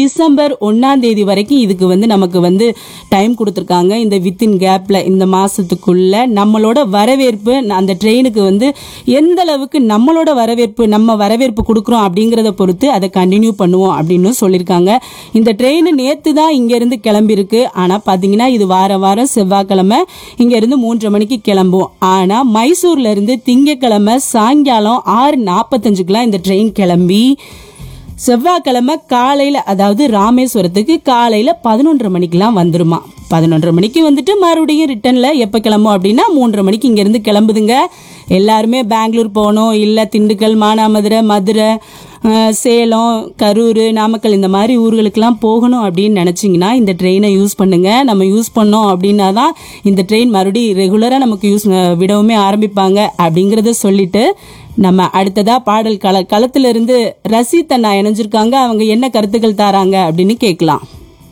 December ஒன்னாம் தேதி வரைக்கும் இதுக்கு வந்து நமக்கு வந்து டைம் கொடுத்துருக்காங்க இந்த வித்தின் கேப்ல இந்த மாசத்துக்குள்ள நம்மளோட வரவேற்பு அந்த ட்ரெயினுக்கு வந்து எந்த அளவுக்கு நம்மளோட வரவேற்பு நம்ம வரவேற்பு கொடுக்குறோம் அப்படிங்கிறத பொறுத்து அதை கண்டினியூ பண்ணுவோம் அப்படின்னு சொல்லியிருக்காங்க இந்த ட்ரெயின் நேத்து தான் இங்க இருந்து கிளம்பியிருக்கு ஆனா பாத்தீங்கன்னா இது வார வாரம் செவ்வாய்க்கிழமை இங்க இருந்து மூன்றரை மணிக்கு கிளம்பும் ஆனா மைசூர்ல இருந்து திங்கக்கிழமை சாயங்காலம் ஆறு நாற்பத்தஞ்சுக்கெல்லாம் இந்த ட்ரெயின் கிளம்பி செவ்வாய்க்கிழமை காலையில் அதாவது ராமேஸ்வரத்துக்கு காலையில் பதினொன்றரை மணிக்கெலாம் வந்துருமா பதினொன்றரை மணிக்கு வந்துட்டு மறுபடியும் ரிட்டனில் எப்போ கிளம்பும் அப்படின்னா மூன்றரை மணிக்கு இங்கேருந்து கிளம்புதுங்க எல்லாருமே பெங்களூர் போகணும் இல்லை திண்டுக்கல் மானாமதுரை மதுரை அஹ், சேலம் கரூர் நாமக்கல் இந்த மாதிரி ஊர்களுக்கெல்லாம் போகணும் அப்படின்னு நினச்சிங்கன்னா இந்த ட்ரெயினை யூஸ் பண்ணுங்க நம்ம யூஸ் பண்ணோம் அப்படின்னா தான் இந்த ட்ரெயின் மறுபடியும் ரெகுலராக நமக்கு யூஸ் விடவுமே ஆரம்பிப்பாங்க அப்படிங்கிறத சொல்லிட்டு நம்ம அடுத்ததா பாடல் கள களத்துல இருந்து ரசித் அண்ணா இணைஞ்சிருக்காங்க அவங்க என்ன கருத்துக்கள் தாராங்க அப்படின்னு கேட்கலாம்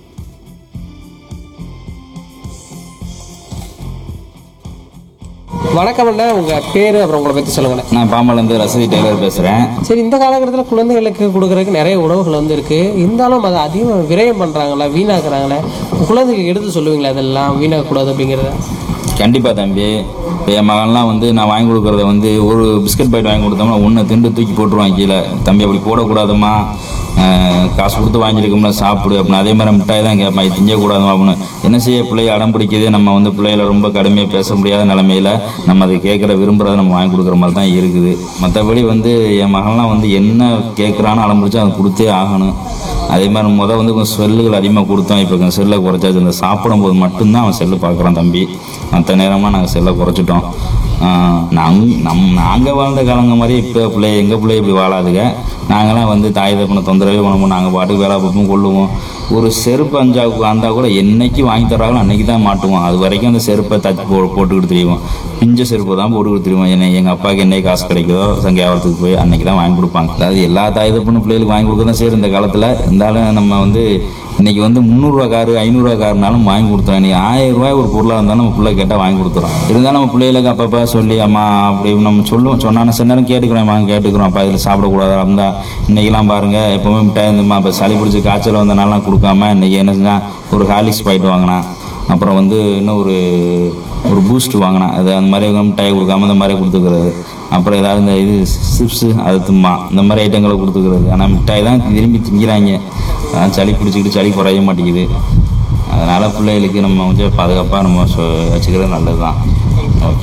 வணக்கம் அண்ணா உங்க பேரு அப்புறம் உங்களை பத்தி சொல்லுங்கண்ணே நான் பாம்பலேருந்து ரசதி டெய்லர் பேசுகிறேன் சரி இந்த காலகட்டத்தில் குழந்தைகளுக்கு கொடுக்கறதுக்கு நிறைய உணவுகள் வந்து இருக்கு இருந்தாலும் அதை அதிகம் விரயம் பண்றாங்களா வீணாக்குறாங்களே குழந்தைகளுக்கு எடுத்து சொல்லுவீங்களா அதெல்லாம் வீணாக்கக்கூடாது அப்படிங்கிறத கண்டிப்பாக தம்பி இப்போ என் மகன்லாம் வந்து நான் வாங்கி கொடுக்குறத வந்து ஒரு பிஸ்கட் பாக்கெட் வாங்கி கொடுத்தோம்னா ஒன்று திண்டு தூக்கி போட்டுருவான் கீழே தம்பி அப்படி போடக்கூடாதும்மா அஹ், காசு கொடுத்து வாங்கியிருக்கோம்ல சாப்பிடு அப்படின்னு அதே மாதிரி மிட்டாய் தான் கேட்பான் இது திங்கக்கூடாதுமா அப்படின்னு என்ன செய்ய பிள்ளைய அடம் பிடிக்குது நம்ம வந்து பிள்ளைகளை ரொம்ப கடுமையாக பேச முடியாத நிலமையில நம்ம அதை கேட்குற விரும்புகிறத நம்ம வாங்கி கொடுக்குற மாதிரி தான் இருக்குது மற்றபடி வந்து என் மகன்லாம் வந்து என்ன கேட்குறானோ அடம் பிடிச்சி அதை கொடுத்தே ஆகணும் அதே மாதிரி முத வந்து கொஞ்சம் செல்லுகள் அதிகமாக கொடுத்தோம் இப்போ கொஞ்சம் செல்லை குறைச்சாச்சு இந்த சாப்பிடும்போது மட்டும்தான் அவன் செல்லு பார்க்குறான் தம்பி மற்ற நேரமாக நாங்கள் செல்லை குறைச்சிட்டோம் நம் நம் நாங்கள் வாழ்ந்த காலங்க மாதிரி இப்போ பிள்ளை எங்கள் பிள்ளை இப்படி வாழாதுங்க நாங்களாம் வந்து தாய் தப்பனை தொந்தரவே பண்ண நாங்கள் பாட்டுக்கு வேலை பார்ப்போம் கொள்ளுவோம் ஒரு செருப்பு அஞ்சாவுக்கு வந்தால் கூட என்னைக்கு வாங்கி தராங்களோ அன்னைக்கு தான் மாட்டுவோம் அது வரைக்கும் அந்த செருப்பை தச்சு போ போட்டுக்கிட்டு தெரியும் பிஞ்ச செருப்பு தான் போட்டுக்கிட்டு தெரியும் என்ன எங்கள் அப்பாவுக்கு என்னைக்கு காசு கிடைக்குதோ சங்கியாவரத்துக்கு போய் அன்னைக்கு தான் வாங்கி கொடுப்பாங்க அதாவது எல்லா தாய் தப்புன்னு பிள்ளைகளுக்கு வாங்கி கொடுக்க தான் சரி இந்த காலத்தில் இருந்தாலும் நம்ம வந்து இன்னைக்கு வந்து முந்நூறுரூவா காரு ஐநூறுரூவா காருனாலும் வாங்கி கொடுத்துறோம் இன்னைக்கு ஆயிரம் ரூபாய் ஒரு பொருளாக இருந்தாலும் நம்ம பிள்ளை கேட்டால் வாங்கி கொடுத்துறோம் இருந்தாலும் நம்ம பிள்ளைகளுக்கு அப்பப்போ சொல்லி அம்மா அப்படி நம்ம சொல்லுவோம் சொன்னாலும் சில நேரம் கேட்டுக்கிறோம் வாங்க கேட்டுக்கிறோம் அப்பா இதில் சாப்பிடக்கூடாதா இருந்தா இன்னைக்கெல்லாம் பாருங்க எப்பவுமே மிட்டாய் இருந்துமா இப்போ சளி பிடிச்சி காய்ச்சல் வந்தனாலாம் கொடுக்காம இன்னைக்கு என்ன செஞ்சா ஒரு ஹார்லிக்ஸ் பாயிட்டு வாங்கினான் அப்புறம் வந்து இன்னும் ஒரு ஒரு பூஸ்ட் வாங்கினேன் அது அந்த மாதிரி மிட்டாய் கொடுக்காம இந்த மாதிரி கொடுத்துக்கிறது அப்புறம் ஏதாவது இந்த இது சிப்ஸு அது தும்மா இந்த மாதிரி ஐட்டங்களை கொடுத்துக்கிறது ஆனால் மிட்டாய் தான் விரும்பி திங்கிறாங்க அதான் சளி பிடிச்சிக்கிட்டு சளி குறைய மாட்டேங்குது அதனால் பிள்ளைகளுக்கு நம்ம கொஞ்சம் பாதுகாப்பாக நம்ம சொ- வச்சுக்கிறது நல்லது தான் ஓகே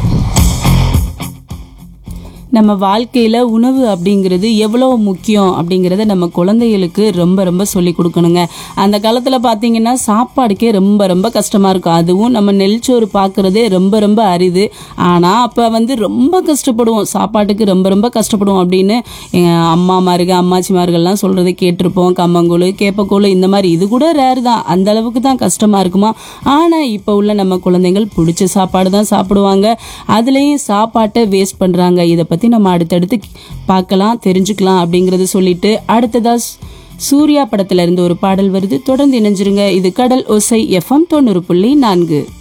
நம்ம வாழ்க்கையில உணவு அப்படிங்கிறது எவ்வளவு முக்கியம் அப்படிங்கிறத நம்ம குழந்தைகளுக்கு ரொம்ப ரொம்ப சொல்லி கொடுக்கணுங்க அந்த காலத்துல பாத்தீங்கன்னா சாப்பாடுக்கே ரொம்ப ரொம்ப கஷ்டமா இருக்கும் அதுவும் நம்ம நெல்ச்சோறு பார்க்கறதே ரொம்ப ரொம்ப அரிது ஆனா அப்ப வந்து ரொம்ப கஷ்டப்படுவோம் சாப்பாட்டுக்கு ரொம்ப ரொம்ப கஷ்டப்படுவோம் அப்படின்னு எங்க அம்மாமாருங்க அம்மாச்சிமார்கள்லாம் சொல்றதை கேட்டிருப்போம் கம்மங்கூழ் கேப்பக்கூழ் இந்த மாதிரி இது கூட ரேர் தான் அந்த அளவுக்கு தான் கஷ்டமா இருக்குமா ஆனா இப்போ உள்ள நம்ம குழந்தைகள் பிடிச்ச சாப்பாடு தான் சாப்பிடுவாங்க அதுலேயும் சாப்பாட்டை வேஸ்ட் பண்றாங்க இதை பத்தி நம்ம அடுத்தடுத்து பார்க்கலாம் தெரிஞ்சுக்கலாம் அப்படிங்கறத சொல்லிட்டு அடுத்ததா ஸ்- சூர்யா படத்துல இருந்து ஒரு பாடல் வருது தொடர்ந்து இணைஞ்சிருங்க இது கடல் ஒசை எஃப்எம் தொண்ணூறு புள்ளி நான்கு